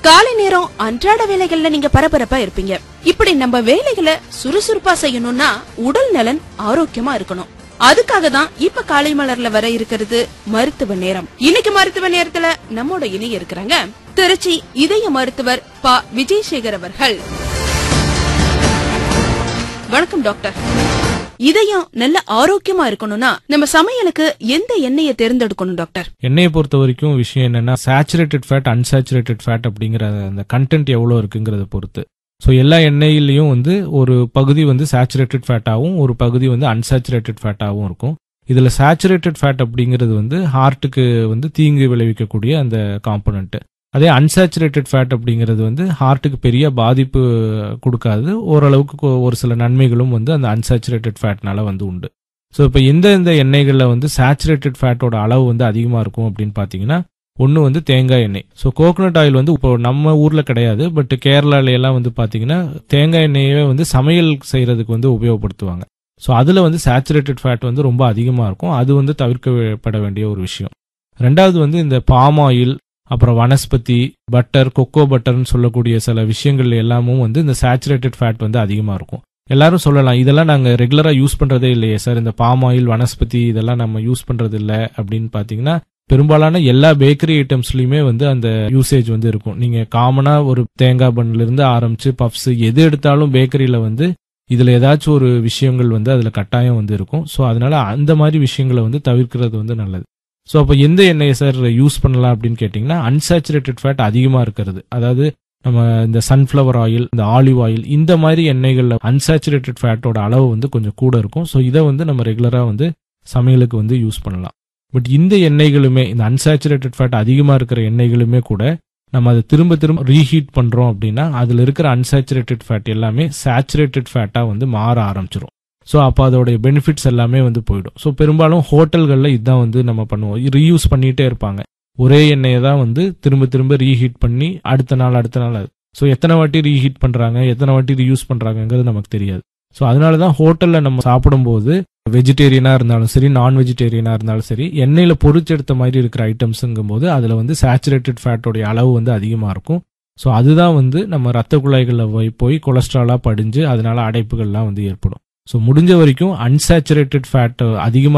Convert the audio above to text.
காலை நேரம் அன்றாட வேலைகள்ல நீங்க பரபரப்பா இருப்பீங்க இப்படி நம்ம வேலைகளை சுறுசுறுப்பா செய்யணும்னா உடல் நலன் ஆரோக்கியமா இருக்கணும் அதுக்காக தான் இப்ப காலை மலர்ல வர இருக்கிறது மருத்துவ நேரம் இன்னைக்கு மருத்துவ நேரத்துல நம்மோட இணைய இருக்கிறாங்க திருச்சி இதய மருத்துவர் ப விஜயசேகர் அவர்கள் வணக்கம் டாக்டர் இதயம் நல்ல ஆரோக்கியமா இருக்கணும்னா நம்ம சமையலுக்கு எந்த எண்ணெயை தேர்ந்தெடுக்கணும் டாக்டர் எண்ணெயை பொறுத்த வரைக்கும் விஷயம் என்னன்னா சேச்சுரேட்டட் ஃபேட் அன்சாச்சுரேட்டட் ஃபேட் அப்படிங்கிற அந்த கண்டென்ட் எவ்வளோ இருக்குங்கிறத பொறுத்து ஸோ எல்லா எண்ணெயிலையும் வந்து ஒரு பகுதி வந்து சேச்சுரேட்டட் ஃபேட்டாகவும் ஒரு பகுதி வந்து அன்சாச்சுரேட்டட் ஃபேட்டாகவும் இருக்கும் இதில் சேச்சுரேட்டட் ஃபேட் அப்படிங்கிறது வந்து ஹார்ட்டுக்கு வந்து தீங்கு விளைவிக்கக்கூடிய அந்த காம்பனண்ட் அதே அன்சாச்சுரேட்டட் ஃபேட் அப்படிங்கிறது வந்து ஹார்ட்டுக்கு பெரிய பாதிப்பு கொடுக்காது ஓரளவுக்கு கொ- ஒரு சில நன்மைகளும் வந்து அந்த அன்சாச்சுரேட்டட் ஃபேட்னால வந்து உண்டு ஸோ இப்போ எந்த எந்த எண்ணெய்களில் வந்து சேச்சுரேட்டட் ஃபேட்டோட அளவு வந்து அதிகமாக இருக்கும் அப்படின்னு பார்த்தீங்கன்னா ஒன்று வந்து தேங்காய் எண்ணெய் ஸோ கோகனட் ஆயில் வந்து இப்போ நம்ம ஊரில் கிடையாது பட் கேரளால எல்லாம் வந்து பார்த்தீங்கன்னா தேங்காய் எண்ணெயே வந்து சமையல் செய்கிறதுக்கு வந்து உபயோகப்படுத்துவாங்க ஸோ அதில் வந்து சேச்சுரேட்டட் ஃபேட் வந்து ரொம்ப அதிகமாக இருக்கும் அது வந்து தவிர்க்கப்பட வேண்டிய ஒரு விஷயம் ரெண்டாவது வந்து இந்த பாம் ஆயில் அப்புறம் வனஸ்பதி பட்டர் கொக்கோ பட்டர்னு சொல்லக்கூடிய சில விஷயங்கள் எல்லாமும் வந்து இந்த சேச்சுரேட்டட் ஃபேட் வந்து அதிகமாக இருக்கும் எல்லாரும் சொல்லலாம் இதெல்லாம் நாங்கள் ரெகுலராக யூஸ் பண்ணுறதே இல்லையே சார் இந்த பாம் ஆயில் வனஸ்பதி இதெல்லாம் நம்ம யூஸ் பண்ணுறது இல்லை அப்படின்னு பார்த்தீங்கன்னா பெரும்பாலான எல்லா பேக்கரி ஐட்டம்ஸ்லையுமே வந்து அந்த யூசேஜ் வந்து இருக்கும் நீங்கள் காமனாக ஒரு தேங்காய் பன்ல இருந்து ஆரம்பிச்சு பப்ஸ் எது எடுத்தாலும் பேக்கரியில் வந்து இதில் ஏதாச்சும் ஒரு விஷயங்கள் வந்து அதில் கட்டாயம் வந்து இருக்கும் ஸோ அதனால அந்த மாதிரி விஷயங்களை வந்து தவிர்க்கிறது வந்து நல்லது ஸோ அப்போ எந்த எண்ணெயை சார் யூஸ் பண்ணலாம் அப்படின்னு கேட்டிங்கன்னா அன்சாச்சுரேட்டட் ஃபேட் அதிகமாக இருக்கிறது அதாவது நம்ம இந்த சன்ஃப்ளவர் ஆயில் இந்த ஆலிவ் ஆயில் இந்த மாதிரி எண்ணெய்களில் அன்சாச்சுரேட்டட் ஃபேட்டோட அளவு வந்து கொஞ்சம் கூட இருக்கும் ஸோ இதை வந்து நம்ம ரெகுலராக வந்து சமையலுக்கு வந்து யூஸ் பண்ணலாம் பட் இந்த எண்ணெய்களுமே இந்த அன்சாச்சுரேட்டட் ஃபேட் அதிகமாக இருக்கிற எண்ணெய்களுமே கூட நம்ம அதை திரும்ப திரும்ப ரீஹீட் பண்ணுறோம் அப்படின்னா அதில் இருக்கிற அன்சாச்சுரேட்டட் ஃபேட் எல்லாமே சேச்சுரேட்டட் ஃபேட்டாக வந்து மாற ஆரம்பிச்சிரும் ஸோ அப்போ அதோடைய பெனிஃபிட்ஸ் எல்லாமே வந்து போயிடும் ஸோ பெரும்பாலும் ஹோட்டல்களில் இதுதான் வந்து நம்ம பண்ணுவோம் ரீயூஸ் பண்ணிகிட்டே இருப்பாங்க ஒரே எண்ணெயை தான் வந்து திரும்ப திரும்ப ரீஹீட் பண்ணி அடுத்த நாள் அடுத்த நாள் ஸோ எத்தனை வாட்டி ரீஹீட் பண்ணுறாங்க எத்தனை வாட்டி ரீயூஸ் பண்ணுறாங்கங்கிறது நமக்கு தெரியாது ஸோ அதனால தான் ஹோட்டலில் நம்ம சாப்பிடும்போது வெஜிடேரியனாக இருந்தாலும் சரி நான் வெஜிடேரியனாக இருந்தாலும் சரி எண்ணெயில் பொரிச்செடுத்த மாதிரி இருக்கிற ஐட்டம்ஸுங்கும் போது அதில் வந்து சேச்சுரேட்டட் ஃபேட்டோடைய அளவு வந்து அதிகமாக இருக்கும் ஸோ அதுதான் வந்து நம்ம ரத்த குழாய்களில் போய் போய் கொலஸ்ட்ராலாக படிஞ்சு அதனால அடைப்புகள்லாம் வந்து ஏற்படும் ஸோ முடிஞ்ச வரைக்கும் அன்சாச்சுரேட்டட் ஃபேட் அதிகமாக